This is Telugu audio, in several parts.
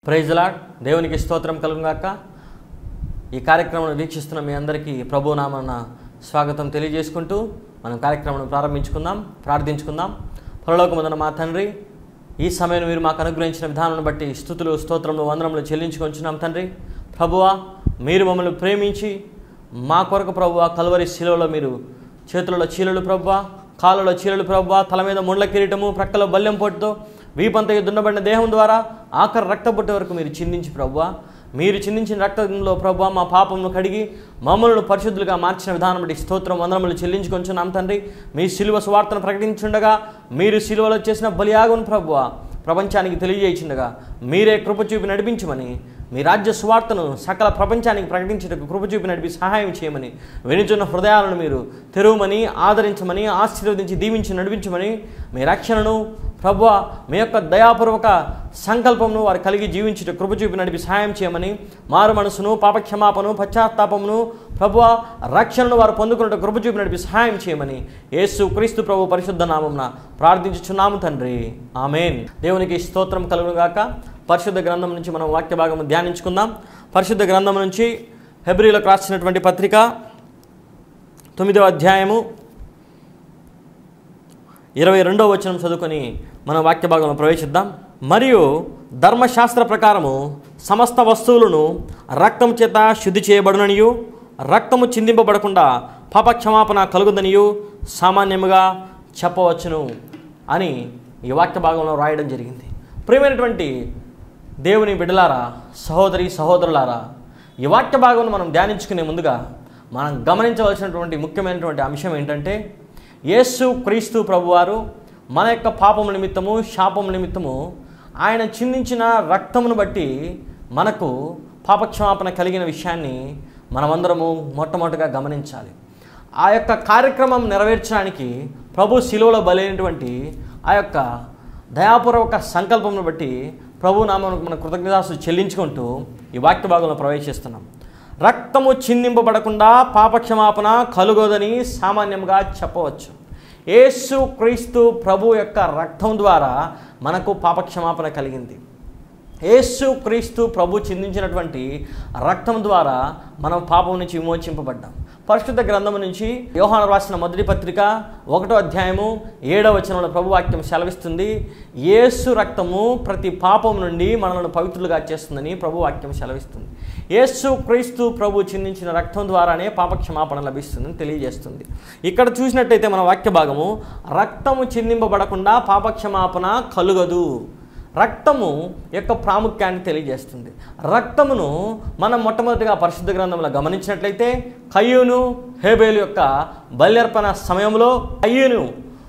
ప్రైజ్లాడ్ దేవునికి స్తోత్రం కలుగుగాక ఈ కార్యక్రమం వీక్షిస్తున్న మీ అందరికీ ప్రభు నామన్న స్వాగతం తెలియజేసుకుంటూ మనం కార్యక్రమం ప్రారంభించుకుందాం ప్రార్థించుకుందాం పరలోకముందన మా తండ్రి ఈ సమయం మీరు మాకు అనుగ్రహించిన విధానం బట్టి స్థుతులు స్తోత్రములు వందనములు చెల్లించుకొంచున్నాం తండ్రి ప్రభువా మీరు మమ్మల్ని ప్రేమించి మా కొరకు ప్రభువా కలువరి శిలువలో మీరు చేతులలో చీలలు ప్రభువా కాళ్ళలో చీలలు ప్రభువా తల మీద ముండ్ల కిరీటము ప్రక్కలో బల్లెం పొట్టుతో వీపంత దున్నబడిన దేహం ద్వారా ఆఖరి రక్తపొట్టు వరకు మీరు చిందించి ప్రభువా మీరు చిందించిన రక్తంలో ప్రభు మా పాపమును కడిగి మమ్మల్ని పరిశుద్ధులుగా మార్చిన విధానం బట్టి స్తోత్రం వందనములు చెల్లించుకొంచున్నాం తండ్రి మీ శిలువ స్వార్థను ప్రకటించుండగా మీరు శిలువలో చేసిన బలియాగును ప్రభువ ప్రపంచానికి తెలియజేయించుండగా మీరే కృప చూపి నడిపించమని మీ రాజ్య స్వార్థను సకల ప్రపంచానికి ప్రకటించడానికి కృప చూపి నడిపి సహాయం చేయమని వెనుచున్న హృదయాలను మీరు తెరువమని ఆదరించమని ఆశీర్వదించి దీవించి నడిపించమని మీ రక్షణను ప్రభు మీ యొక్క దయాపూర్వక సంకల్పమును వారు కలిగి జీవించుట కృప చూపి నడిపి సహాయం చేయమని మారు మనసును పాపక్షమాపను పశ్చాత్తాపమును ప్రభు రక్షణను వారు పొందుకున్నట్టు కృప చూపి నడిపి సహాయం చేయమని యేసు క్రీస్తు ప్రభు పరిశుద్ధ నామమున ప్రార్థించుచున్నాము తండ్రి ఆమెన్ దేవునికి స్తోత్రం కలుగుగాక పరిశుద్ధ గ్రంథం నుంచి మనం వాక్య భాగం ధ్యానించుకుందాం పరిశుద్ధ గ్రంథం నుంచి హెబ్రిలకు రాసినటువంటి పత్రిక తొమ్మిదవ అధ్యాయము ఇరవై రెండవ వచనం చదువుకొని మనం వాక్య భాగంలో ప్రవేశిద్దాం మరియు ధర్మశాస్త్ర ప్రకారము సమస్త వస్తువులను రక్తం చేత శుద్ధి చేయబడుననియు రక్తము చిందింపబడకుండా పాపక్షమాపణ కలుగుదనియు సామాన్యముగా చెప్పవచ్చును అని ఈ వాక్య భాగంలో రాయడం జరిగింది ప్రియమైనటువంటి దేవుని బిడ్డలారా సహోదరి సహోదరులారా ఈ వాక్య భాగంలో మనం ధ్యానించుకునే ముందుగా మనం గమనించవలసినటువంటి ముఖ్యమైనటువంటి అంశం ఏంటంటే యేసు క్రీస్తు ప్రభువారు మన యొక్క పాపము నిమిత్తము శాపము నిమిత్తము ఆయన చిందించిన రక్తమును బట్టి మనకు పాపక్షమాపణ కలిగిన విషయాన్ని మనమందరము మొట్టమొదటిగా గమనించాలి ఆ యొక్క కార్యక్రమం నెరవేర్చడానికి ప్రభు శిలువలో బలైనటువంటి ఆ యొక్క దయాపూర్వక సంకల్పమును బట్టి ప్రభు నామను మన కృతజ్ఞతాసు చెల్లించుకుంటూ ఈ వాక్య భాగంలో ప్రవేశిస్తున్నాం రక్తము చిందింపబడకుండా పాపక్షమాపణ కలుగోదని సామాన్యంగా చెప్పవచ్చు యేసు క్రీస్తు ప్రభు యొక్క రక్తం ద్వారా మనకు పాపక్షమాపణ కలిగింది యేసు క్రీస్తు ప్రభు చిందించినటువంటి రక్తం ద్వారా మనం పాపం నుంచి విమోచింపబడ్డాం పరిశుద్ధ గ్రంథం నుంచి యోహాను రాసిన మొదటి పత్రిక ఒకటో అధ్యాయము ఏడవ వచనంలో ప్రభు వాక్యం సెలవిస్తుంది యేసు రక్తము ప్రతి పాపం నుండి మనల్ని పవిత్రులుగా చేస్తుందని ప్రభు వాక్యం సెలవిస్తుంది యేసు క్రీస్తు ప్రభు చిందించిన రక్తం ద్వారానే పాపక్షమాపణ లభిస్తుందని తెలియజేస్తుంది ఇక్కడ చూసినట్టయితే మన వాక్య భాగము రక్తము చిందింపబడకుండా పాపక్షమాపణ కలుగదు రక్తము యొక్క ప్రాముఖ్యాన్ని తెలియజేస్తుంది రక్తమును మనం మొట్టమొదటిగా పరిశుద్ధ గ్రంథంలో గమనించినట్లయితే కయ్యూను హేబేలు యొక్క బల్యర్పణ సమయంలో కయ్యూను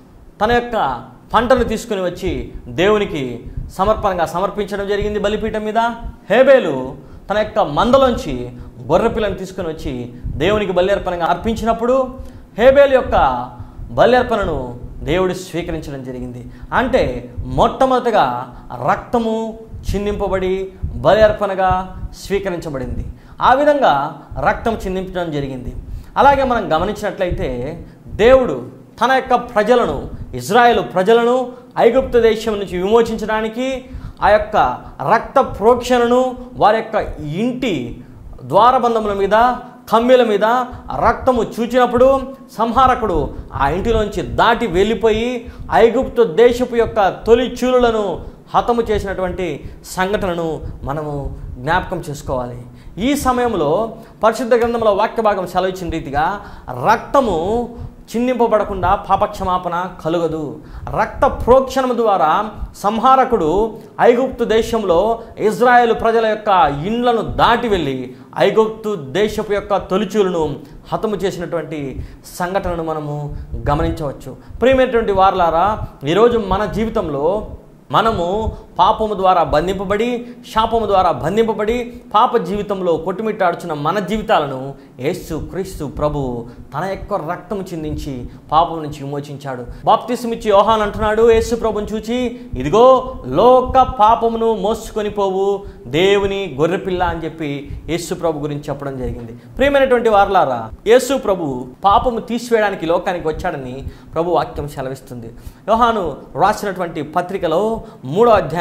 తన యొక్క పంటను తీసుకుని వచ్చి దేవునికి సమర్పణగా సమర్పించడం జరిగింది బలిపీఠం మీద హేబేలు తన యొక్క మందలోంచి గొర్రెపిల్లను తీసుకుని వచ్చి దేవునికి బల్యర్పణగా అర్పించినప్పుడు హేబేలు యొక్క బల్యర్పణను దేవుడు స్వీకరించడం జరిగింది అంటే మొట్టమొదటిగా రక్తము చిందింపబడి బలి అర్పణగా స్వీకరించబడింది ఆ విధంగా రక్తం చిందించడం జరిగింది అలాగే మనం గమనించినట్లయితే దేవుడు తన యొక్క ప్రజలను ఇజ్రాయెల్ ప్రజలను ఐగుప్తు దేశం నుంచి విమోచించడానికి ఆ యొక్క రక్త ప్రోక్షణను వారి యొక్క ఇంటి ద్వారబంధముల మీద కమ్మెల మీద రక్తము చూచినప్పుడు సంహారకుడు ఆ ఇంటిలోంచి దాటి వెళ్ళిపోయి ఐగుప్తు దేశపు యొక్క తొలి చూలులను హతము చేసినటువంటి సంఘటనను మనము జ్ఞాపకం చేసుకోవాలి ఈ సమయంలో పరిశుద్ధ గ్రంథంలో వాక్య భాగం సెలవిచ్చిన రీతిగా రక్తము చిందింపబడకుండా పాపక్షమాపణ కలుగదు రక్త ప్రోక్షణము ద్వారా సంహారకుడు ఐగుప్తు దేశంలో ఇజ్రాయెల్ ప్రజల యొక్క ఇండ్లను దాటి వెళ్ళి ఐగుప్తు దేశపు యొక్క తొలిచూలను హతము చేసినటువంటి సంఘటనను మనము గమనించవచ్చు ప్రియమైనటువంటి వారులారా ఈరోజు మన జీవితంలో మనము పాపము ద్వారా బంధింపబడి శాపము ద్వారా బంధింపబడి పాప జీవితంలో కొట్టుమిట్టాడుచున్న మన జీవితాలను యేసు క్రీస్తు ప్రభు తన యొక్క రక్తము చిందించి పాపం నుంచి విమోచించాడు బాప్తిసమిచ్చి యోహాన్ అంటున్నాడు యేసు ప్రభుని చూచి ఇదిగో లోక పాపమును మోసుకొని పోవు దేవుని గొర్రెపిల్ల అని చెప్పి యేసు ప్రభు గురించి చెప్పడం జరిగింది ప్రియమైనటువంటి వారలారా యేసు ప్రభు పాపము తీసివేయడానికి లోకానికి వచ్చాడని ప్రభు వాక్యం సెలవిస్తుంది యోహాను రాసినటువంటి పత్రికలో మూడో అధ్యాయం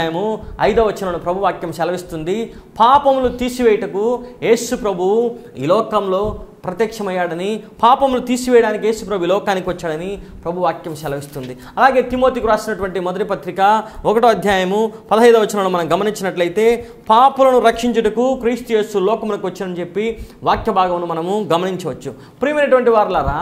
అధ్యాయము ఐదవ వచనంలో ప్రభు వాక్యం సెలవిస్తుంది పాపములు తీసివేయుటకు యేసు ప్రభు ఈ లోకంలో ప్రత్యక్షమయ్యాడని పాపములు తీసివేయడానికి యేసు ప్రభు ఈ లోకానికి వచ్చాడని ప్రభు వాక్యం సెలవిస్తుంది అలాగే తిమోతికి రాసినటువంటి మొదటి పత్రిక ఒకటో అధ్యాయము పదహైదవ వచనంలో మనం గమనించినట్లయితే పాపులను రక్షించుటకు క్రీస్తు యేసు లోకములకు వచ్చాడని చెప్పి వాక్య భాగమును మనము గమనించవచ్చు ప్రియమైనటువంటి వారులారా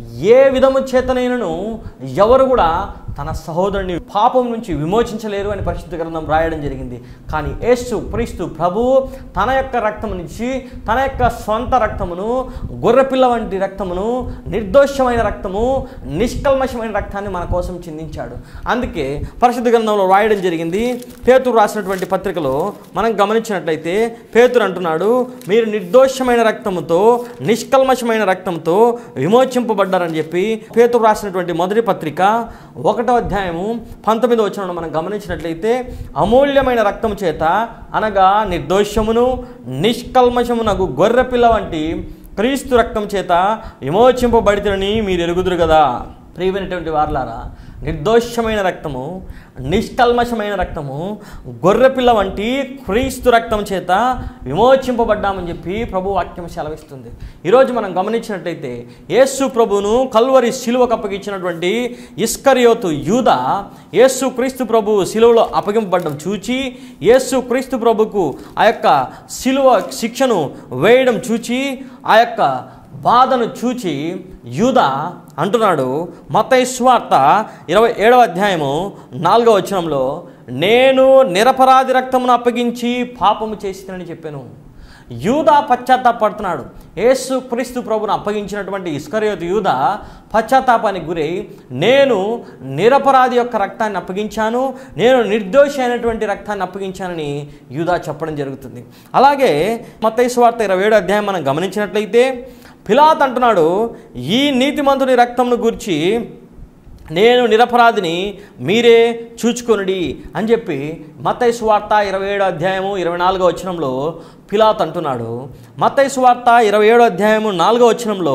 ఏ విధము చేతనైనను ఎవరు కూడా తన సహోదరుని పాపం నుంచి విమోచించలేరు అని పరిశుద్ధ గ్రంథం రాయడం జరిగింది కానీ యేసు క్రీస్తు ప్రభు తన యొక్క రక్తము నుంచి తన యొక్క సొంత రక్తమును గొర్రెపిల్ల వంటి రక్తమును నిర్దోషమైన రక్తము నిష్కల్మషమైన రక్తాన్ని మన కోసం చిందించాడు అందుకే పరిశుద్ధ గ్రంథంలో రాయడం జరిగింది పేతురు రాసినటువంటి పత్రికలో మనం గమనించినట్లయితే పేతురు అంటున్నాడు మీరు నిర్దోషమైన రక్తముతో నిష్కల్మషమైన రక్తంతో విమోచింపబడ్డారని చెప్పి పేతురు రాసినటువంటి మొదటి పత్రిక ఒకటో అధ్యాయము పంతొమ్మిదో వచనంలో మనం గమనించినట్లయితే అమూల్యమైన రక్తము చేత అనగా నిర్దోషమును నిష్కల్మషమునకు గొర్రెపిల్ల వంటి క్రీస్తు రక్తం చేత విమోచింపబడితేనని మీరు ఎరుగుదురు కదా ప్రియమైనటువంటి వారులారా నిర్దోషమైన రక్తము నిష్కల్మషమైన రక్తము గొర్రెపిల్ల వంటి క్రీస్తు రక్తం చేత విమోచింపబడ్డామని చెప్పి ప్రభు వాక్యం సెలవిస్తుంది ఈరోజు మనం గమనించినట్టయితే యేసు ప్రభును కల్వరి శిలువకు అప్పగించినటువంటి ఇస్కరియోతు యూద యేసు క్రీస్తు ప్రభు శిలువలో అప్పగింపబడడం చూచి యేసు క్రీస్తు ప్రభుకు ఆ యొక్క శిలువ శిక్షను వేయడం చూచి ఆ యొక్క బాధను చూచి యూద అంటున్నాడు మతై స్వార్త ఇరవై ఏడవ అధ్యాయము నాలుగవ వచనంలో నేను నిరపరాధి రక్తమును అప్పగించి పాపము చేసినని చెప్పాను యూదా పశ్చాత్తాపడుతున్నాడు యేసు క్రీస్తు ప్రభును అప్పగించినటువంటి ఇస్కరియోతు యూద పశ్చాత్తాపానికి గురై నేను నిరపరాధి యొక్క రక్తాన్ని అప్పగించాను నేను నిర్దోషి అయినటువంటి రక్తాన్ని అప్పగించానని యూదా చెప్పడం జరుగుతుంది అలాగే మత్తయి వార్త ఇరవై ఏడు అధ్యాయం మనం గమనించినట్లయితే పిలాత్ అంటున్నాడు ఈ నీతిమంతుని రక్తంను గురించి నేను నిరపరాధిని మీరే చూచుకొనుడి అని చెప్పి మత్తయి సువార్త ఇరవై ఏడో అధ్యాయము ఇరవై నాలుగో వచనంలో పిలాత్ అంటున్నాడు మత్తయి సువార్త ఇరవై ఏడో అధ్యాయము నాలుగో వచనంలో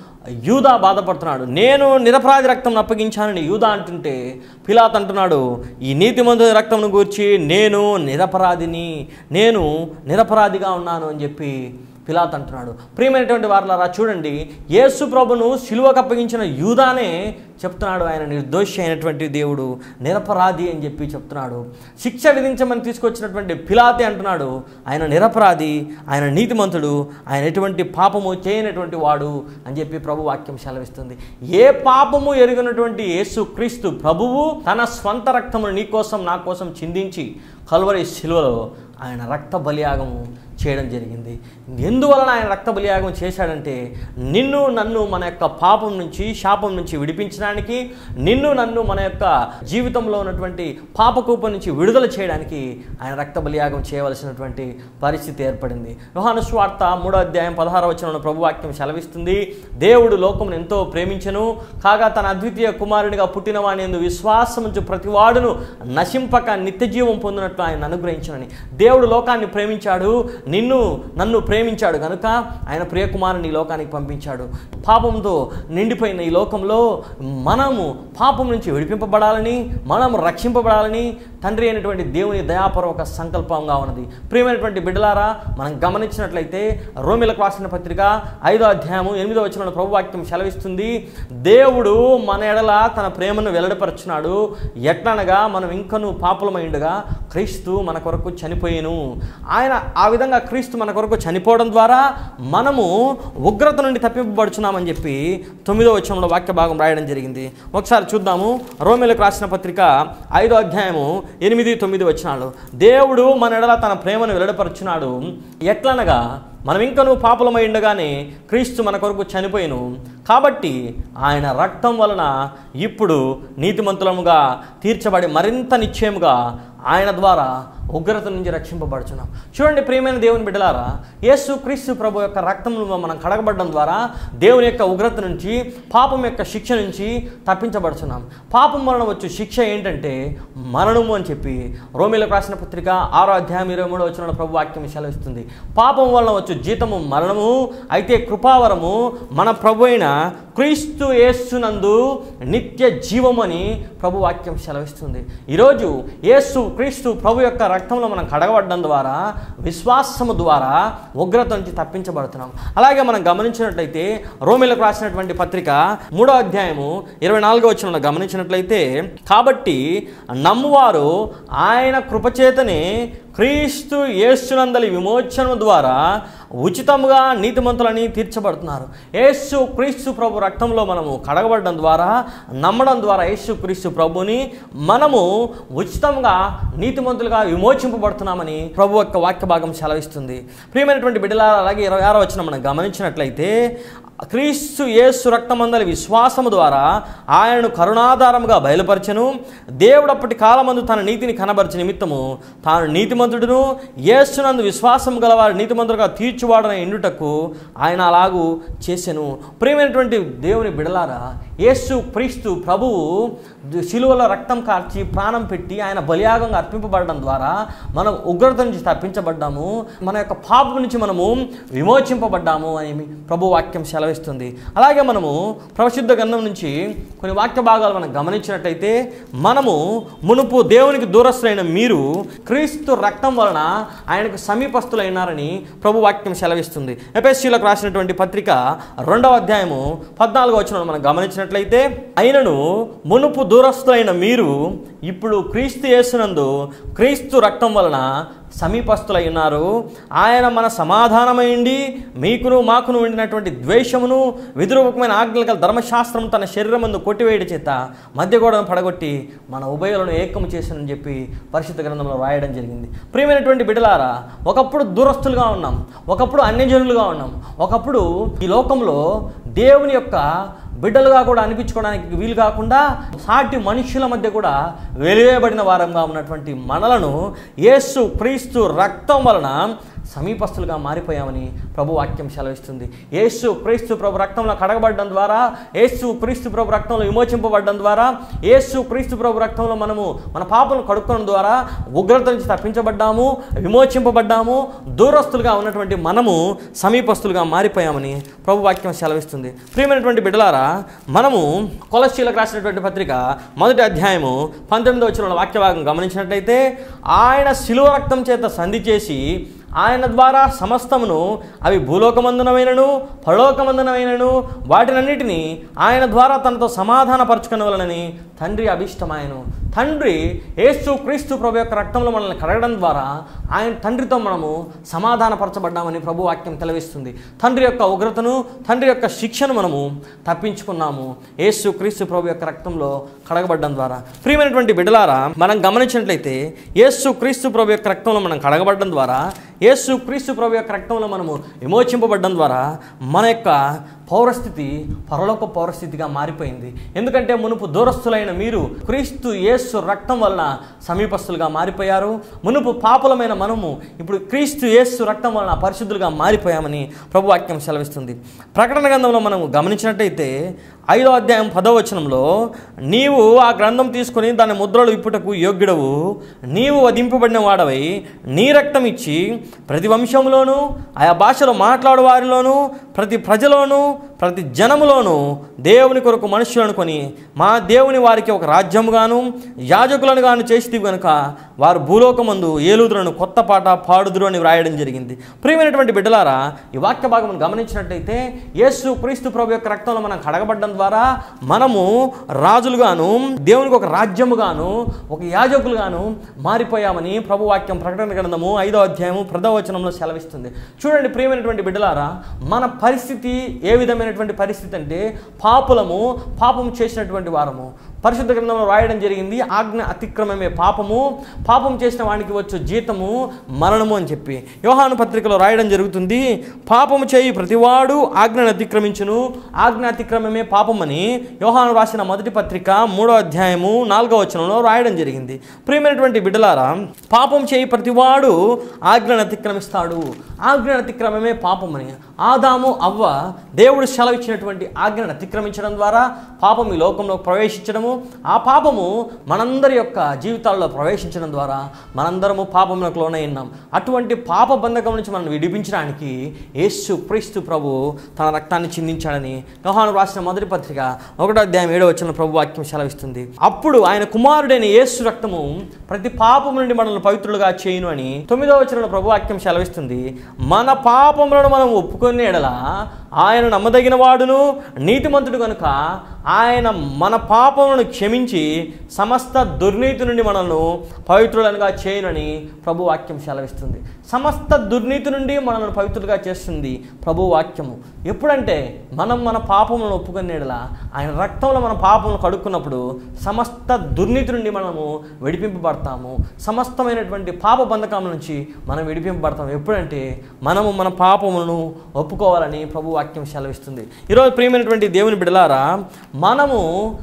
యూదా బాధపడుతున్నాడు నేను నిరపరాధి రక్తం అప్పగించానని యూదా అంటుంటే పిలాత్ అంటున్నాడు ఈ నీతిమంతుని రక్తంను గూర్చి నేను నిరపరాధిని నేను నిరపరాధిగా ఉన్నాను అని చెప్పి పిలాత్ అంటున్నాడు ప్రియమైనటువంటి వారులారా చూడండి యేసు ప్రభును సిలువకు అప్పగించిన యూదానే చెప్తున్నాడు ఆయన నిర్దోషి అయినటువంటి దేవుడు నిరపరాధి అని చెప్పి చెప్తున్నాడు శిక్ష విధించమని తీసుకొచ్చినటువంటి పిలాతే అంటున్నాడు ఆయన నిరపరాధి ఆయన నీతిమంతుడు ఆయన ఎటువంటి పాపము చేయనటువంటి వాడు అని చెప్పి ప్రభు వాక్యం సెలవిస్తుంది ఏ పాపము ఎరిగినటువంటి యేసు క్రీస్తు ప్రభువు తన స్వంత రక్తమును నీ కోసం నా కోసం చిందించి కల్వరి శిలువలో ఆయన రక్త బలియాగము చేయడం జరిగింది ఎందువలన ఆయన రక్త బలియాగం చేశాడంటే నిన్ను నన్ను మన యొక్క పాపం నుంచి శాపం నుంచి విడిపించడానికి నిన్ను నన్ను మన యొక్క జీవితంలో ఉన్నటువంటి పాపకూపం నుంచి విడుదల చేయడానికి ఆయన రక్త బలియాగం చేయవలసినటువంటి పరిస్థితి ఏర్పడింది యోహాను స్వార్త మూడో అధ్యాయం పదహార వచనంలో ప్రభువాక్యం సెలవిస్తుంది దేవుడు లోకమును ఎంతో ప్రేమించను కాగా తన అద్వితీయ కుమారునిగా పుట్టిన వాని ఎందు విశ్వాసముంచు ప్రతివాడును నశింపక నిత్య జీవం పొందినట్లు ఆయన అనుగ్రహించనని దేవుడు లోకాన్ని ప్రేమించాడు నిన్ను నన్ను ప్రేమించాడు కనుక ఆయన ప్రియకుమారుని ఈ లోకానికి పంపించాడు పాపంతో నిండిపోయిన ఈ లోకంలో మనము పాపం నుంచి విడిపింపబడాలని మనం రక్షింపబడాలని తండ్రి అయినటువంటి దేవుని దయాపూర్వక సంకల్పంగా ఉన్నది ప్రియమైనటువంటి బిడ్డలారా మనం గమనించినట్లయితే రోమిలకు రాసిన పత్రిక ఐదో అధ్యాయము ఎనిమిదో వచ్చిన ప్రభువాక్యం సెలవిస్తుంది దేవుడు మన ఎడల తన ప్రేమను వెల్లడిపరుచున్నాడు ఎట్లనగా మనం ఇంకను పాపులమైండగా క్రీస్తు మన కొరకు చనిపోయేను ఆయన ఆ విధంగా క్రీస్తు మన కొరకు చనిపోవడం ద్వారా మనము ఉగ్రత నుండి తప్పింపబడుచున్నామని చెప్పి తొమ్మిదో వచ్చంలో వాక్య భాగం రాయడం జరిగింది ఒకసారి చూద్దాము రోమిలకు రాసిన పత్రిక ఐదో అధ్యాయము ఎనిమిది తొమ్మిది వచనాలు దేవుడు మన ఎడల తన ప్రేమను వెల్లడపరుచున్నాడు ఎట్లనగా మనం ఇంకనూ పాపులమై ఉండగానే క్రీస్తు మన కొరకు చనిపోయిను కాబట్టి ఆయన రక్తం వలన ఇప్పుడు నీతిమంతులముగా తీర్చబడి మరింత నిశ్చయముగా ఆయన ద్వారా ఉగ్రత నుంచి రక్షింపబడుచున్నాం చూడండి ప్రియమైన దేవుని బిడ్డలారా యేసు క్రీస్తు ప్రభు యొక్క రక్తంలో మనం కడగబడడం ద్వారా దేవుని యొక్క ఉగ్రత నుంచి పాపం యొక్క శిక్ష నుంచి తప్పించబడుచున్నాం పాపం వలన వచ్చే శిక్ష ఏంటంటే మరణము అని చెప్పి రోమిలకు రాసిన పత్రిక ఆరో అధ్యాయం ఇరవై మూడో వచ్చిన ప్రభు వాక్యం సెలవిస్తుంది పాపం వలన వచ్చు జీతము మరణము అయితే కృపావరము మన ప్రభు అయిన క్రీస్తు యేసునందు నిత్య జీవమని ప్రభు వాక్యం సెలవిస్తుంది ఈరోజు యేసు క్రీస్తు ప్రభు యొక్క రక్తంలో మనం కడగబడడం ద్వారా విశ్వాసము ద్వారా ఉగ్రత నుంచి తప్పించబడుతున్నాం అలాగే మనం గమనించినట్లయితే రోమిలకు రాసినటువంటి పత్రిక మూడో అధ్యాయము ఇరవై నాలుగో వచ్చిన గమనించినట్లయితే కాబట్టి నమ్మువారు ఆయన కృపచేతనే క్రీస్తు యేసునందలి విమోచనం ద్వారా ఉచితముగా నీతిమంతులని తీర్చబడుతున్నారు యేసు క్రీస్తు ప్రభు రక్తంలో మనము కడగబడడం ద్వారా నమ్మడం ద్వారా యేసు క్రీస్తు ప్రభుని మనము ఉచితంగా నీతిమంతులుగా విమోచింపబడుతున్నామని ప్రభు యొక్క వాక్య భాగం సెలవిస్తుంది ప్రియమైనటువంటి బిడ్డల అలాగే ఇరవై ఆరో వచ్చిన మనం గమనించినట్లయితే క్రీస్తు యేసు రక్తమందలి విశ్వాసము ద్వారా ఆయనను కరుణాధారముగా బయలుపరచెను దేవుడు అప్పటి కాలమందు తన నీతిని కనబరిచే నిమిత్తము తాను నీతిమంతుడును యేసునందు విశ్వాసం గలవారు నీతిమంతులుగా తీర్చువాడన ఎండుటకు ఆయన అలాగూ చేసెను ప్రియమైనటువంటి దేవుని బిడలారా యేసు క్రీస్తు ప్రభువు శిలువలో రక్తం కార్చి ప్రాణం పెట్టి ఆయన బలియాగంగా అర్పింపబడడం ద్వారా మనం ఉగ్రత నుంచి తప్పించబడ్డాము మన యొక్క పాపం నుంచి మనము విమోచింపబడ్డాము అని ప్రభు వాక్యం సెలవిస్తుంది అలాగే మనము ప్రసిద్ధ గ్రంథం నుంచి కొన్ని వాక్య భాగాలు మనం గమనించినట్టయితే మనము మునుపు దేవునికి దూరస్తులైన మీరు క్రీస్తు రక్తం వలన ఆయనకు సమీపస్తులైనారని ప్రభు వాక్యం సెలవిస్తుంది ఎపిఎస్సీలకు రాసినటువంటి పత్రిక రెండవ అధ్యాయము పద్నాలుగో వచ్చిన మనం గమనించినట్లయితే అయినను మునుపు దూరస్తులైన మీరు ఇప్పుడు క్రీస్తు యేసునందు క్రీస్తు రక్తం వలన సమీపస్తులై ఉన్నారు ఆయన మన సమాధానమైండి మీకును మాకును ఉండినటువంటి ద్వేషమును విద్రూపకమైన ఆజ్ఞలు గల ధర్మశాస్త్రం తన శరీరం ముందు కొట్టివేయడం చేత మధ్యగోడను పడగొట్టి మన ఉభయలను ఏకము చేసినని చెప్పి పరిశుద్ధ గ్రంథంలో రాయడం జరిగింది ప్రియమైనటువంటి బిడ్డలారా ఒకప్పుడు దూరస్తులుగా ఉన్నాం ఒకప్పుడు అన్యజనులుగా ఉన్నాం ఒకప్పుడు ఈ లోకంలో దేవుని యొక్క బిడ్డలుగా కూడా అనిపించుకోవడానికి వీలు కాకుండా సాటి మనుషుల మధ్య కూడా వెలివేయబడిన వారంగా ఉన్నటువంటి మనలను యేసు క్రీస్తు రక్తం వలన సమీపస్తులుగా మారిపోయామని ప్రభు వాక్యం సెలవిస్తుంది యేసు క్రీస్తు ప్రభు రక్తంలో కడగబడడం ద్వారా యేసు క్రీస్తు ప్రభు రక్తంలో విమోచింపబడడం ద్వారా యేసు క్రీస్తు ప్రభు రక్తంలో మనము మన పాపలను కడుక్కోవడం ద్వారా ఉగ్రత నుంచి తప్పించబడ్డాము విమోచింపబడ్డాము దూరస్తులుగా ఉన్నటువంటి మనము సమీపస్తులుగా మారిపోయామని ప్రభు వాక్యం సెలవిస్తుంది ప్రియమైనటువంటి బిడ్డలారా మనము కొలశీలకు రాసినటువంటి పత్రిక మొదటి అధ్యాయము పంతొమ్మిదో వచ్చిన వాక్య భాగం గమనించినట్లయితే ఆయన శిలువ రక్తం చేత సంధి చేసి ఆయన ద్వారా సమస్తమును అవి భూలోకమందునమైనను పరలోకమందునమైనను వాటినన్నిటినీ ఆయన ద్వారా తనతో సమాధానపరచుకునవలనని తండ్రి అభిష్టమాయను తండ్రి యేసు క్రీస్తు ప్రభు యొక్క రక్తంలో మనల్ని కడగడం ద్వారా ఆయన తండ్రితో మనము సమాధానపరచబడ్డామని ప్రభు వాక్యం తెలివిస్తుంది తండ్రి యొక్క ఉగ్రతను తండ్రి యొక్క శిక్షను మనము తప్పించుకున్నాము యేసు క్రీస్తు ప్రభు యొక్క రక్తంలో కడగబడ్డం ద్వారా ప్రియమైనటువంటి బిడ్డలారా మనం గమనించినట్లయితే యేసు క్రీస్తు ప్రభు యొక్క రక్తంలో మనం కడగబడ్డం ద్వారా యేసు క్రీస్తు ప్రభు యొక్క రక్తంలో మనము విమోచింపబడ్డం ద్వారా మన యొక్క పౌరస్థితి పరలోక పౌరస్థితిగా మారిపోయింది ఎందుకంటే మునుపు దూరస్తులైన మీరు క్రీస్తు యేసు రక్తం వలన సమీపస్తులుగా మారిపోయారు మునుపు పాపులమైన మనము ఇప్పుడు క్రీస్తు యేసు రక్తం వలన పరిశుద్ధులుగా మారిపోయామని ప్రభు వాక్యం సెలవిస్తుంది ప్రకటన గ్రంథంలో మనం గమనించినట్టయితే ఐదో అధ్యాయం పదో వచనంలో నీవు ఆ గ్రంథం తీసుకొని దాని ముద్రలు ఇప్పుటకు యోగ్యుడవు నీవు వధింపబడిన వాడవై నీ రక్తం ఇచ్చి ప్రతి వంశంలోనూ ఆయా భాషలో మాట్లాడు వారిలోనూ ప్రతి ప్రజలోనూ ప్రతి జనములోనూ దేవుని కొరకు మనుషులను కొని మా దేవుని వారికి ఒక రాజ్యముగాను యాజకులను గాను చేసి కనుక వారు భూలోకమందు ఏలుదులను కొత్త పాట పాడుదురు అని వ్రాయడం జరిగింది ప్రియమైనటువంటి బిడ్డలారా ఈ వాక్య భాగం గమనించినట్టయితే యేసు క్రీస్తు ప్రభు యొక్క రక్తంలో మనం కడగబడ్డం ద్వారా మనము రాజులుగాను దేవునికి ఒక రాజ్యముగాను ఒక యాజకులుగాను మారిపోయామని ప్రభు వాక్యం ప్రకటన గ్రంథము ఐదో అధ్యాయము ప్రథవచనంలో సెలవిస్తుంది చూడండి ప్రియమైనటువంటి బిడ్డలారా మన పరిస్థితి ఏ విధమైనటువంటి పరిస్థితి అంటే పాపులము పాపం చేసినటువంటి వారము పరిశుద్ధ గ్రంథంలో రాయడం జరిగింది ఆజ్ఞ అతిక్రమమే పాపము పాపం చేసిన వానికి వచ్చు జీతము మరణము అని చెప్పి యోహాను పత్రికలో రాయడం జరుగుతుంది పాపము చేయి ప్రతివాడు ఆజ్ఞను అతిక్రమించును ఆజ్ఞ అతిక్రమమే పాపమని యోహాను రాసిన మొదటి పత్రిక మూడో అధ్యాయము నాలుగో వచనంలో రాయడం జరిగింది ప్రియమైనటువంటి బిడ్డలారా పాపం చేయి ప్రతివాడు ఆజ్ఞను అతిక్రమిస్తాడు ఆజ్ఞను అతిక్రమమే పాపమని ఆదాము అవ్వ దేవుడు సెలవిచ్చినటువంటి ఆజ్ఞను అతిక్రమించడం ద్వారా పాపం ఈ లోకంలో ప్రవేశించడము ఆ పాపము మనందరి యొక్క జీవితాల్లో ప్రవేశించడం ద్వారా మనందరము పాపములకు లోనై ఉన్నాం అటువంటి పాప బంధకం నుంచి మనం విడిపించడానికి యేసు క్రీస్తు ప్రభు తన రక్తాన్ని చిందించాడని యోహాను రాసిన మొదటి పత్రిక ఒకటో అధ్యాయం ఏడో వచ్చిన ప్రభు వాక్యం సెలవిస్తుంది అప్పుడు ఆయన కుమారుడైన యేసు రక్తము ప్రతి పాపము నుండి మనల్ని పవిత్రులుగా చేయును అని తొమ్మిదో వచ్చిన ప్రభు వాక్యం సెలవిస్తుంది మన పాపములను మనం ఒప్పుకునే ఎడల ఆయన నమ్మదగిన వాడును నీతిమంతుడు కనుక ఆయన మన పాపములను క్షమించి సమస్త దుర్నీతి నుండి మనల్ని పవిత్రులనుగా చేయనని ప్రభు వాక్యం సెలవిస్తుంది సమస్త దుర్నీతి నుండి మనల్ని పవిత్రులుగా చేస్తుంది ప్రభు వాక్యము ఎప్పుడంటే మనం మన పాపములను ఒప్పుకునేలా ఆయన రక్తంలో మన పాపములను కడుక్కున్నప్పుడు సమస్త దుర్నీతి నుండి మనము విడిపింపబడతాము సమస్తమైనటువంటి పాప బంధకం నుంచి మనం విడిపింపబడతాము ఎప్పుడంటే మనము మన పాపములను ఒప్పుకోవాలని ప్రభు వాక్యం సెలవిస్తుంది ఈరోజు ప్రియమైనటువంటి దేవుని బిడలారా మనము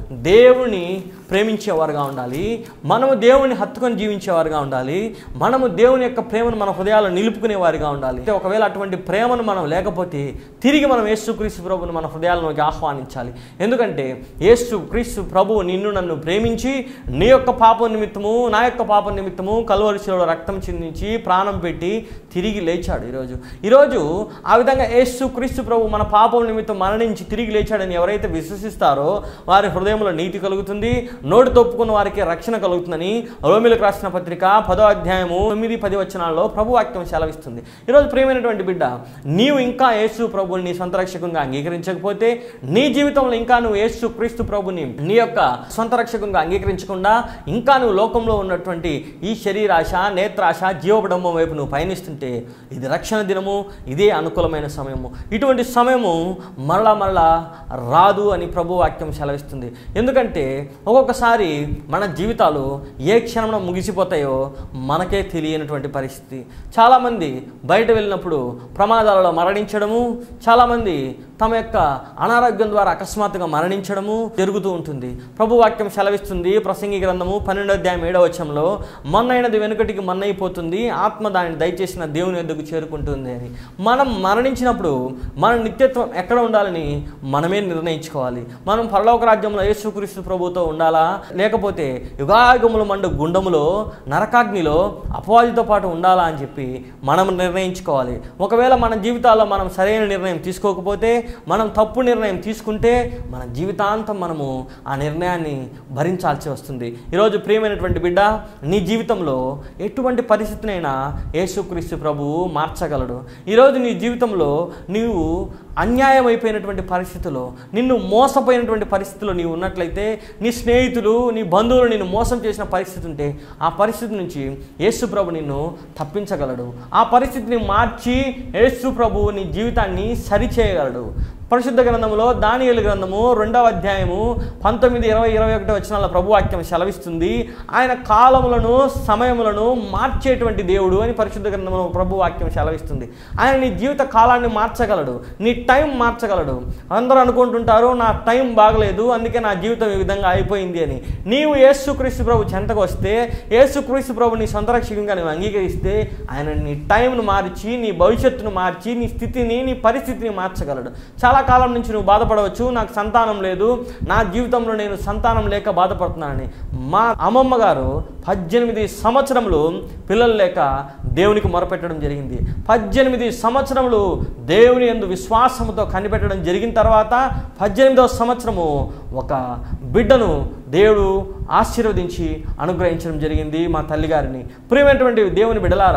దేవుని ప్రేమించేవారుగా ఉండాలి మనము దేవుని హత్తుకొని జీవించేవారుగా ఉండాలి మనము దేవుని యొక్క ప్రేమను మన హృదయాల్లో నిలుపుకునే వారిగా ఉండాలి అయితే ఒకవేళ అటువంటి ప్రేమను మనం లేకపోతే తిరిగి మనం యేసు క్రీస్తు ప్రభువును మన హృదయాల్లోకి ఆహ్వానించాలి ఎందుకంటే యేసు క్రీస్తు ప్రభువు నిన్ను నన్ను ప్రేమించి నీ యొక్క పాపం నిమిత్తము నా యొక్క పాపం నిమిత్తము కలువరిశిలో రక్తం చిందించి ప్రాణం పెట్టి తిరిగి లేచాడు ఈరోజు ఈరోజు ఆ విధంగా యేసు క్రీస్తు ప్రభు మన పాపం నిమిత్తం మరణించి తిరిగి లేచాడని ఎవరైతే విశ్వసిస్తారో వారి హృదయంలో నీతి కలుగుతుంది నోటి తొప్పుకున్న వారికి రక్షణ కలుగుతుందని రోమిలకు రాసిన పత్రిక పదో అధ్యాయము తొమ్మిది పది వచనాల్లో ప్రభు వాక్యం సెలవిస్తుంది ఈరోజు ప్రియమైనటువంటి బిడ్డ నీవు ఇంకా యేసు ప్రభుని నీ సొంత రక్షకంగా అంగీకరించకపోతే నీ జీవితంలో ఇంకా నువ్వు యేసు క్రీస్తు ప్రభుని నీ యొక్క సొంత రక్షకంగా అంగీకరించకుండా ఇంకా నువ్వు లోకంలో ఉన్నటువంటి ఈ శరీరాశ నేత్రాశ జీవబడంబం వైపు నువ్వు పయనిస్తుంటే ఇది రక్షణ దినము ఇదే అనుకూలమైన సమయము ఇటువంటి సమయము మరలా మరలా రాదు అని ప్రభు వాక్యం సెలవిస్తుంది ఎందుకంటే ఒక్కొక్కసారి మన జీవితాలు ఏ క్షణంలో ముగిసిపోతాయో మనకే తెలియనటువంటి పరిస్థితి చాలామంది బయట వెళ్ళినప్పుడు ప్రమాదాలలో మరణించడము చాలామంది తమ యొక్క అనారోగ్యం ద్వారా అకస్మాత్తుగా మరణించడము జరుగుతూ ఉంటుంది ప్రభు వాక్యం సెలవిస్తుంది ప్రసంగి గ్రంథము పన్నెండో అధ్యాయం ఏడవ వచనంలో మొన్నైనది వెనుకటికి మన్నైపోతుంది ఆత్మ దానిని దయచేసిన దేవుని ఎద్దుకు చేరుకుంటుంది అని మనం మరణించినప్పుడు మన నిత్యత్వం ఎక్కడ ఉండాలని మనమే నిర్ణయించుకోవాలి మనం పరలోక రాజ్యంలో యేసుక్రీస్తు ప్రభుతో ఉండాలా లేకపోతే యుగాయుగముల మండు గుండములో నరకాగ్నిలో అపవాదితో పాటు ఉండాలా అని చెప్పి మనం నిర్ణయించుకోవాలి ఒకవేళ మన జీవితాల్లో మనం సరైన నిర్ణయం తీసుకోకపోతే మనం తప్పు నిర్ణయం తీసుకుంటే మన జీవితాంతం మనము ఆ నిర్ణయాన్ని భరించాల్సి వస్తుంది ఈరోజు ప్రియమైనటువంటి బిడ్డ నీ జీవితంలో ఎటువంటి పరిస్థితినైనా యేసుక్రీస్తు ప్రభువు మార్చగలడు ఈరోజు నీ జీవితంలో నీవు అన్యాయం అయిపోయినటువంటి పరిస్థితిలో నిన్ను మోసపోయినటువంటి పరిస్థితిలో నీవు ఉన్నట్లయితే నీ స్నేహితులు నీ బంధువులు నిన్ను మోసం చేసిన పరిస్థితి ఉంటే ఆ పరిస్థితి నుంచి యేసు ప్రభు నిన్ను తప్పించగలడు ఆ పరిస్థితిని మార్చి యేసు ప్రభు నీ జీవితాన్ని సరిచేయగలడు పరిశుద్ధ గ్రంథంలో దానియేలు గ్రంథము రెండవ అధ్యాయము పంతొమ్మిది ఇరవై ఇరవై ఒకటి వచనాల ప్రభువాక్యం సెలవిస్తుంది ఆయన కాలములను సమయములను మార్చేటువంటి దేవుడు అని పరిశుద్ధ గ్రంథంలో ప్రభువాక్యం సెలవిస్తుంది ఆయన నీ జీవిత కాలాన్ని మార్చగలడు నీ టైం మార్చగలడు అందరూ అనుకుంటుంటారు నా టైం బాగలేదు అందుకే నా జీవితం ఈ విధంగా అయిపోయింది అని నీవు యేసుక్రీస్తు ప్రభు చెంతకు వస్తే యేసుక్రీస్తు ప్రభు నీ సొంత రక్షకంగా నువ్వు అంగీకరిస్తే ఆయన నీ టైంను మార్చి నీ భవిష్యత్తును మార్చి నీ స్థితిని నీ పరిస్థితిని మార్చగలడు చాలా కాలం నుంచి నువ్వు బాధపడవచ్చు నాకు సంతానం లేదు నా జీవితంలో నేను సంతానం లేక బాధపడుతున్నానని మా అమ్మమ్మ గారు పద్దెనిమిది సంవత్సరములు పిల్లలు లేక దేవునికి మొరపెట్టడం జరిగింది పద్దెనిమిది సంవత్సరములు దేవుని ఎందు విశ్వాసముతో కనిపెట్టడం జరిగిన తర్వాత పద్దెనిమిదవ సంవత్సరము ఒక బిడ్డను దేవుడు ఆశీర్వదించి అనుగ్రహించడం జరిగింది మా తల్లిగారిని ప్రియమైనటువంటి దేవుని బిడలారా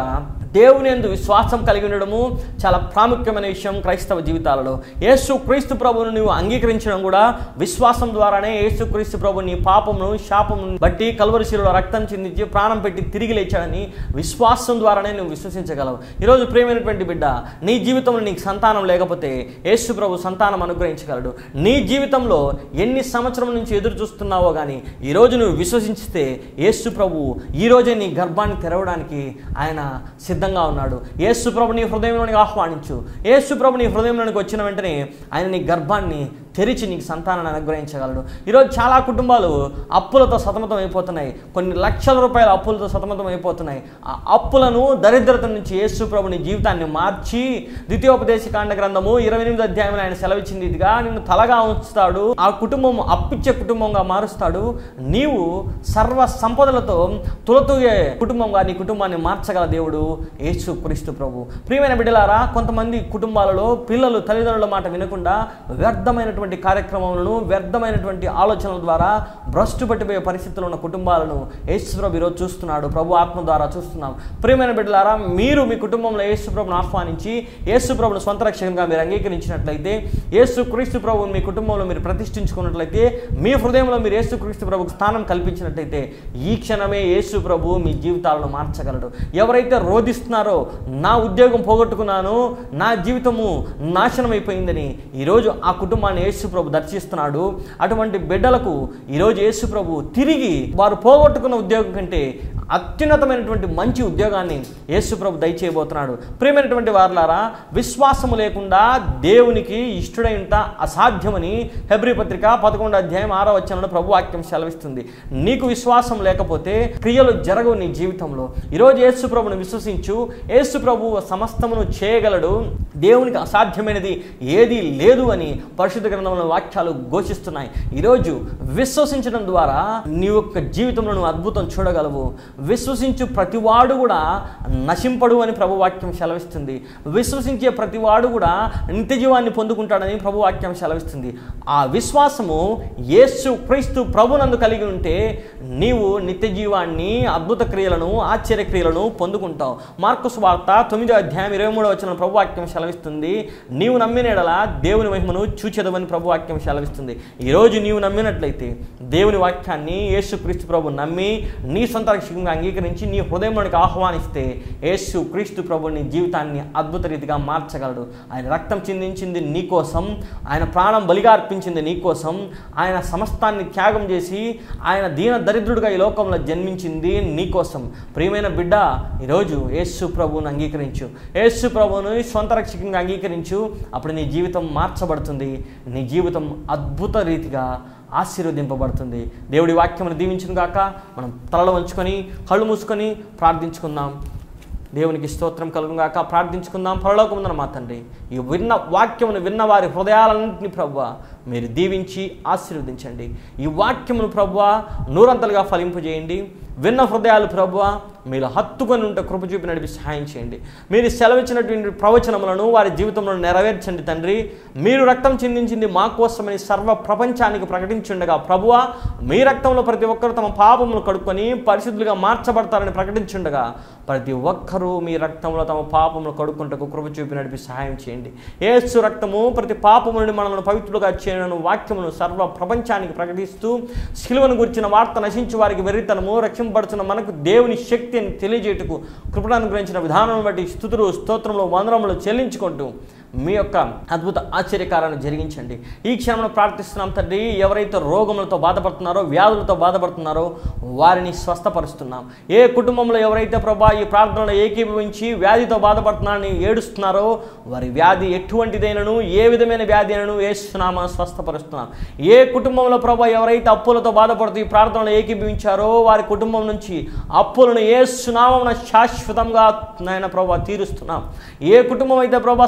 దేవుని యందు విశ్వాసం కలిగి ఉండడము చాలా ప్రాముఖ్యమైన విషయం క్రైస్తవ జీవితాలలో యేసు క్రీస్తు ప్రభువును నువ్వు అంగీకరించడం కూడా విశ్వాసం ద్వారానే యేసు క్రీస్తు ప్రభు నీ పాపమును శాపమును బట్టి కల్వరిశిలో రక్తం చిందించి ప్రాణం పెట్టి తిరిగి లేచాడని విశ్వాసం ద్వారానే నువ్వు విశ్వసించగలవు ఈరోజు ప్రేమైనటువంటి బిడ్డ నీ జీవితంలో నీకు సంతానం లేకపోతే యేసు ప్రభు సంతానం అనుగ్రహించగలడు నీ జీవితంలో ఎన్ని సంవత్సరం నుంచి ఎదురు చూస్తున్నావో కానీ ఈరోజు నువ్వు విశ్వసించితే యేసు ప్రభు ఈరోజే నీ గర్భాన్ని తెరవడానికి ఆయన సిద్ధంగా ఉన్నాడు యేసు ప్రభు నీ హృదయంలోనికి ఆహ్వానించు యేసు ప్రభు నీ హృదయంలోనికి వచ్చిన వెంటనే ఆయన నీ గర్భాన్ని తెరిచి నీకు సంతానాన్ని అనుగ్రహించగలడు ఈరోజు చాలా కుటుంబాలు అప్పులతో సతమతం అయిపోతున్నాయి కొన్ని లక్షల రూపాయల అప్పులతో సతమతం అయిపోతున్నాయి ఆ అప్పులను దరిద్రత నుంచి యేసు ప్రభు నీ జీవితాన్ని మార్చి ద్వితీయోపదేశ కాండ గ్రంథము ఇరవై ఎనిమిది అధ్యాయంలో ఆయన సెలవిచ్చింది ఇదిగా నిన్ను తలగా ఉంచుతాడు ఆ కుటుంబం అప్పిచ్చే కుటుంబంగా మారుస్తాడు నీవు సర్వ సంపదలతో తులతూగే కుటుంబంగా నీ కుటుంబాన్ని మార్చగల దేవుడు యేసు క్రీస్తు ప్రభు ప్రియమైన బిడ్డలారా కొంతమంది కుటుంబాలలో పిల్లలు తల్లిదండ్రుల మాట వినకుండా వ్యర్థమైనటువంటి కార్యక్రమములను వ్యర్థమైనటువంటి ఆలోచనల ద్వారా భ్రష్టు పట్టిపోయే పరిస్థితుల్లో ఉన్న కుటుంబాలను యేసుప్రభు ఈరోజు చూస్తున్నాడు ప్రభు ఆత్మ ద్వారా చూస్తున్నాం ప్రియమైన బిడ్డలారా మీరు మీ కుటుంబంలో యేసుప్రభును ఆహ్వానించి యేసుప్రభును సొంత రక్షకంగా మీరు అంగీకరించినట్లయితే యేసు క్రీస్తు ప్రభువును మీ కుటుంబంలో మీరు ప్రతిష్ఠించుకున్నట్లయితే మీ హృదయంలో మీరు యేసు క్రీస్తు ప్రభుకు స్థానం కల్పించినట్లయితే ఈ క్షణమే యేసు ప్రభు మీ జీవితాలను మార్చగలడు ఎవరైతే రోధిస్తున్నారో నా ఉద్యోగం పోగొట్టుకున్నాను నా జీవితము నాశనం అయిపోయిందని ఈరోజు ఆ కుటుంబాన్ని యేసు ప్రభు దర్శిస్తున్నాడు అటువంటి బిడ్డలకు ఈరోజు యేసు ప్రభు తిరిగి వారు పోగొట్టుకున్న ఉద్యోగం కంటే అత్యున్నతమైనటువంటి మంచి ఉద్యోగాన్ని యేసు ప్రభు దయచేయబోతున్నాడు ప్రియమైనటువంటి వారులారా విశ్వాసము లేకుండా దేవునికి ఇష్టడై ఉంట అసాధ్యమని హెబ్రి పత్రిక పదకొండు అధ్యాయం ఆరో వచ్చనంలో ప్రభు వాక్యం సెలవిస్తుంది నీకు విశ్వాసం లేకపోతే క్రియలు జరగవు నీ జీవితంలో ఈరోజు యేసు ప్రభుని విశ్వసించు యేసు ప్రభు సమస్తమును చేయగలడు దేవునికి అసాధ్యమైనది ఏది లేదు అని పరిశుద్ధ గ్రంథంలో వాక్యాలు ఘోషిస్తున్నాయి ఈరోజు విశ్వసించడం ద్వారా నీ యొక్క జీవితంలో నువ్వు అద్భుతం చూడగలవు విశ్వసించు ప్రతివాడు కూడా నశింపడు అని ప్రభు వాక్యం సెలవిస్తుంది విశ్వసించే ప్రతివాడు కూడా నిత్య జీవాన్ని పొందుకుంటాడని ప్రభు వాక్యం సెలవిస్తుంది ఆ విశ్వాసము యేసు క్రీస్తు ప్రభునందు కలిగి ఉంటే నీవు నిత్య జీవాన్ని అద్భుత క్రియలను ఆశ్చర్య క్రియలను పొందుకుంటావు మార్కుస్ వార్త తొమ్మిదో అధ్యాయం ఇరవై మూడో వచ్చిన ప్రభు వాక్యం సెలవిస్తుంది నీవు నమ్మిన ఎడల దేవుని మహిమను చూచెదవని ప్రభు వాక్యం సెలవిస్తుంది ఈరోజు నీవు నమ్మినట్లయితే దేవుని వాక్యాన్ని యేసు క్రీస్తు ప్రభు నమ్మి నీ సొంత రక్షకంగా అంగీకరించి నీ హృదయంలోనికి ఆహ్వానిస్తే యేసు క్రీస్తు ప్రభు నీ జీవితాన్ని అద్భుత రీతిగా మార్చగలడు ఆయన రక్తం చిందించింది నీ కోసం ఆయన ప్రాణం బలిగా అర్పించింది నీ కోసం ఆయన సమస్తాన్ని త్యాగం చేసి ఆయన దీన దరిద్రుడిగా ఈ లోకంలో జన్మించింది నీ కోసం ప్రియమైన బిడ్డ ఈరోజు యేసు ప్రభువును అంగీకరించు యేసు ప్రభువును సొంత రక్షకంగా అంగీకరించు అప్పుడు నీ జీవితం మార్చబడుతుంది నీ జీవితం అద్భుత రీతిగా ఆశీర్వదింపబడుతుంది దేవుడి వాక్యమును దీవించిన గాక మనం తలలో వంచుకొని కళ్ళు మూసుకొని ప్రార్థించుకుందాం దేవునికి స్తోత్రం కలుగుగాక ప్రార్థించుకుందాం పరలోకముందన మా తండ్రి ఈ విన్న వాక్యమును విన్న వారి హృదయాలన్నింటినీ ప్రభువ మీరు దీవించి ఆశీర్వదించండి ఈ వాక్యమును ప్రభువ నూరంతలుగా ఫలింపజేయండి విన్న హృదయాలు ప్రభువ మీరు హత్తుకొని ఉంటే కృప చూపి నడిపి సహాయం చేయండి మీరు సెలవిచ్చినటువంటి ప్రవచనములను వారి జీవితంలో నెరవేర్చండి తండ్రి మీరు రక్తం చిందించింది మా కోసమని సర్వ ప్రపంచానికి ప్రకటించుండగా ప్రభువ మీ రక్తంలో ప్రతి ఒక్కరు తమ పాపములు కడుక్కొని పరిశుద్ధులుగా మార్చబడతారని ప్రకటించుండగా ప్రతి ఒక్కరూ మీ రక్తంలో తమ పాపములు కడుక్కుంటకు కృప చూపి నడిపి సహాయం చేయండి ఏసు రక్తము ప్రతి పాపము నుండి మనల్ని పవిత్రులుగా చేయను వాక్యమును సర్వ ప్రపంచానికి ప్రకటిస్తూ శిలువను గురించిన వార్త నశించి వారికి వెర్రితనము రక్షింపబడుతున్న మనకు దేవుని శక్తి అని తెలియజేయటకు కృపణ అనుగ్రహించిన విధానం బట్టి స్థుతులు స్తోత్రములు వందనములు చెల్లించుకుంటూ మీ యొక్క అద్భుత ఆశ్చర్యకారాన్ని జరిగించండి ఈ క్షణంలో ప్రార్థిస్తున్నాం తండ్రి ఎవరైతే రోగములతో బాధపడుతున్నారో వ్యాధులతో బాధపడుతున్నారో వారిని స్వస్థపరుస్తున్నాం ఏ కుటుంబంలో ఎవరైతే ప్రభా ఈ ప్రార్థనలో ఏకీభవించి వ్యాధితో బాధపడుతున్నారని ఏడుస్తున్నారో వారి వ్యాధి ఎటువంటిదైనను ఏ విధమైన వ్యాధి అయినను ఏసునామా స్వస్థపరుస్తున్నాం ఏ కుటుంబంలో ప్రభా ఎవరైతే అప్పులతో బాధపడుతూ ఈ ప్రార్థనలో ఏకీభవించారో వారి కుటుంబం నుంచి అప్పులను ఏసునామమున శాశ్వతంగా నాయన ప్రభా తీరుస్తున్నాం ఏ కుటుంబం అయితే ప్రభా సంతానం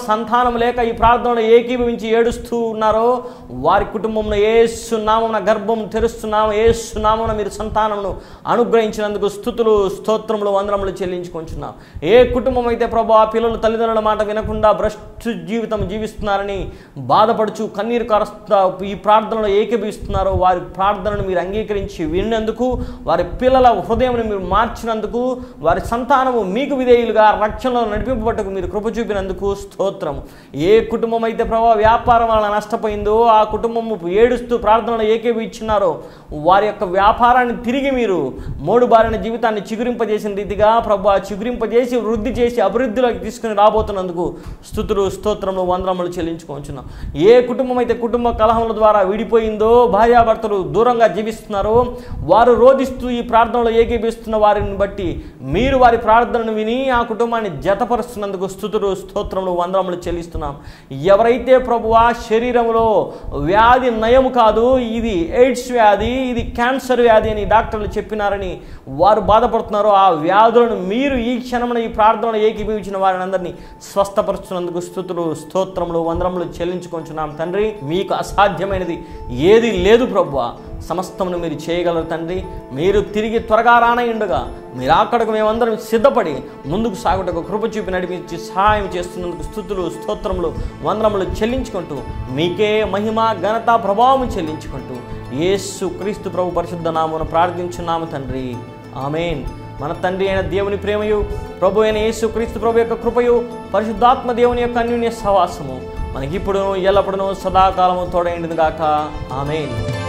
సమాధానం లేక ఈ ప్రార్థనలో ఏకీభవించి ఏడుస్తూ ఉన్నారో వారి కుటుంబంలో ఏసునామమున గర్భం తెరుస్తున్నాము ఏసునామమున మీరు సంతానమును అనుగ్రహించినందుకు స్థుతులు స్తోత్రములు వందనములు చెల్లించుకుంటున్నాం ఏ కుటుంబం అయితే ప్రభు ఆ పిల్లలు తల్లిదండ్రుల మాట వినకుండా భ్రష్టు జీవితం జీవిస్తున్నారని బాధపడుచు కన్నీరు కారుస్తా ఈ ప్రార్థనలో ఏకీభవిస్తున్నారో వారి ప్రార్థనను మీరు అంగీకరించి విన్నందుకు వారి పిల్లల హృదయం మీరు మార్చినందుకు వారి సంతానము మీకు విధేయులుగా రక్షణలో నడిపింపబట్టకు మీరు కృప చూపినందుకు స్తోత్రం ఏ కుటుంబం అయితే ప్రభావ వ్యాపారం వలన నష్టపోయిందో ఆ కుటుంబము ఏడుస్తూ ప్రార్థనలో ఏకీభవించున్నారో వారి యొక్క వ్యాపారాన్ని తిరిగి మీరు మూడు బారిన జీవితాన్ని చిగురింపజేసిన రీతిగా ప్రభు ఆ చిగురింపజేసి వృద్ధి చేసి అభివృద్ధిలోకి తీసుకుని రాబోతున్నందుకు స్థుతులు స్తోత్రములు వందనములు చెల్లించుకుంటున్నాం ఏ కుటుంబం అయితే కుటుంబ కలహముల ద్వారా విడిపోయిందో భార్యాభర్తలు దూరంగా జీవిస్తున్నారో వారు రోధిస్తూ ఈ ప్రార్థనలో ఏకీభిస్తున్న వారిని బట్టి మీరు వారి ప్రార్థనను విని ఆ కుటుంబాన్ని జతపరుస్తున్నందుకు స్థుతులు స్తోత్రములు వందనములు చెల్లిస్తున్నాం ఎవరైతే ప్రభు ఆ శరీరంలో వ్యాధి నయము కాదు ఇది ఎయిడ్స్ వ్యాధి ఇది క్యాన్సర్ వ్యాధి అని డాక్టర్లు చెప్పినారని వారు బాధపడుతున్నారో ఆ వ్యాధులను మీరు ఈ క్షణమున ఈ ప్రార్థనలో ఏకీభవించిన వారిని అందరినీ స్వస్థపరుస్తున్నందుకు స్థుతులు స్తోత్రములు వందనములు చెల్లించుకుంటున్నాం తండ్రి మీకు అసాధ్యమైనది ఏది లేదు ప్రభువా సమస్తమును మీరు చేయగలరు తండ్రి మీరు తిరిగి త్వరగా రానయుండగా మీరు అక్కడకు మేమందరం సిద్ధపడి ముందుకు సాగుటకు కృప చూపి నడిపించి సహాయం చేస్తున్నందుకు స్థుతులు స్తోత్రములు వందనములు చెల్లించుకుంటూ మీకే మహిమ ఘనత ప్రభావం చెల్లించుకుంటూ యేసు క్రీస్తు ప్రభు పరిశుద్ధ నామమున ప్రార్థించున్నాము తండ్రి ఆమెన్ మన తండ్రి అయిన దేవుని ప్రేమయు ప్రభు అయిన యేసు క్రీస్తు ప్రభు యొక్క కృపయు పరిశుద్ధాత్మ దేవుని యొక్క అన్యోన్య సహవాసము మనకిప్పుడు ఎల్లప్పుడూ సదాకాలము తోడైండును గాక ఆమెన్